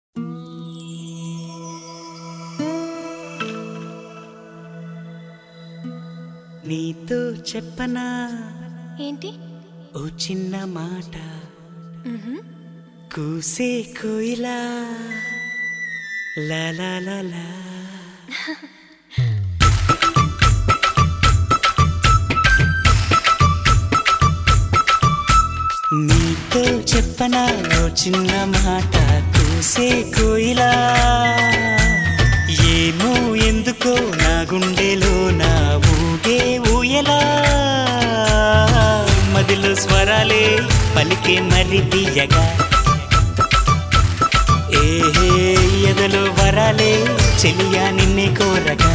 నీతో చెప్పనా ఏంటి ఓ చిన్న మాట మ్హూ. కూసే కోయిలా లా లా లా లా నీతో చెప్పనా ఓ చిన్న మాట కూసే కోయిలా ఏమో ఎందుకో నా గుండెలో నా ఊగే ఊయలా మదిలో స్వరాలే పలికే మరి తీయగా ఏహే ఎదలో వరాలే చెలియా నిన్నే కోరగా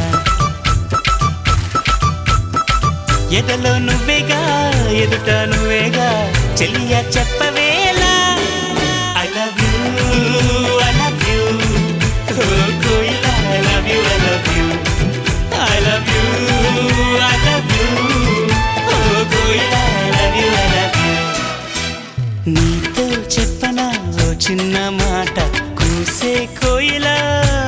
ఎదలో నువ్వేగా ఎదుట నువ్వేగా చెలియా చెప్పవేలా I love you I love you కోయిలా I love you I love you I love you I love you కోయిలా I love you I love you నీతో చెప్పనా ఓ చిన్న మాట కూసే కోయిలా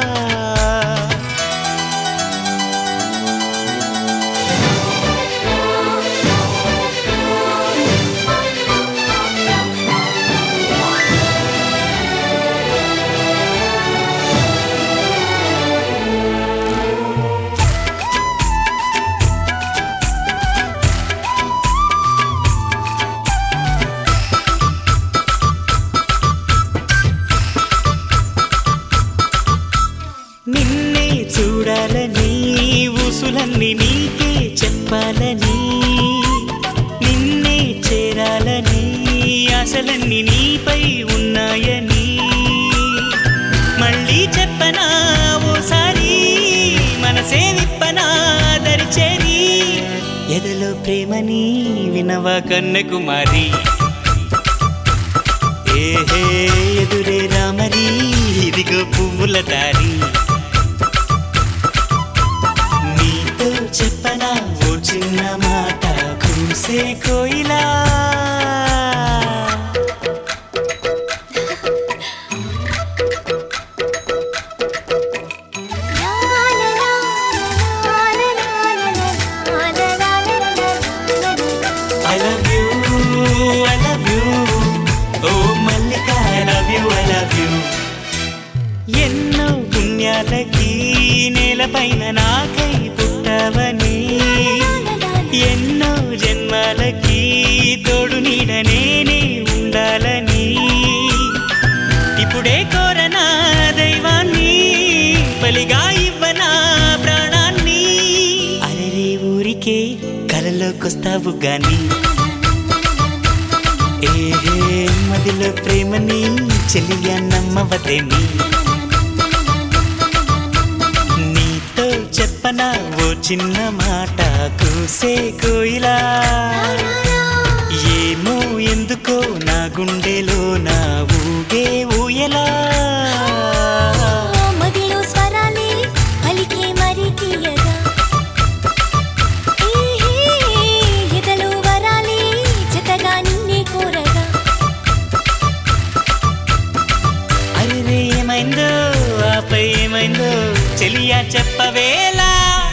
నిన్నే చూడాలని ఊసులన్నీ నీకే చెప్పాలని నిన్నే చేరాలని ఆశలన్నీ నీపై ఉన్నాయని మళ్ళీ చెప్పనా ఓసారి మనసే విప్పనా దరిచేరి ఎదలో ప్రేమని వినవా కన్నకుమారి ఏహే ఎదురే రామరి ఇదిగో పువ్వుల దారి నీతో చెప్పనా ఓ చిన్న మాట కూసే కోయిలా లా లా లా లా లా లా లా లా లా లా లా లా. I love you I love you ఓ మల్లిక I love you I love you ఎన్నో పుణ్యాలకి నేలపైన నాకై పుట్టవని ఎన్నో జన్మాలకి తోడు నీడ నేనే ఉండాలని ఇప్పుడే కోరనా దైవాన్ని బలిగా ఇవ్వనా ప్రాణాన్ని అరే ఊరికే కలలోకొస్తావు గాని ఏహే మదిలో ప్రేమని చెలియా నమ్మవదేమి నీతో చెప్పనా ఓ చిన్న మాట కూసే కోయిలా ఏమో ఎందుకో నా గుండెలో నా ఊగే ఊయలా మదిలో స్వరాలే పలికే మరి తీయగా ఏహే, ఎదలో వరాలే జతగా నిన్నే కోరగా అరే ఏమైందో ఆపై ఏమైందో చెలియా చెప్పవేలా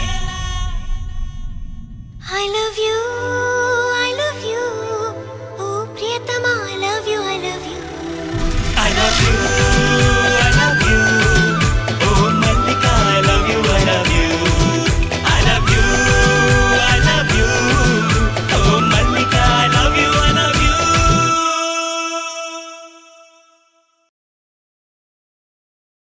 I love you, I love you. Oh, Priyatama, I love you, I love you. I love you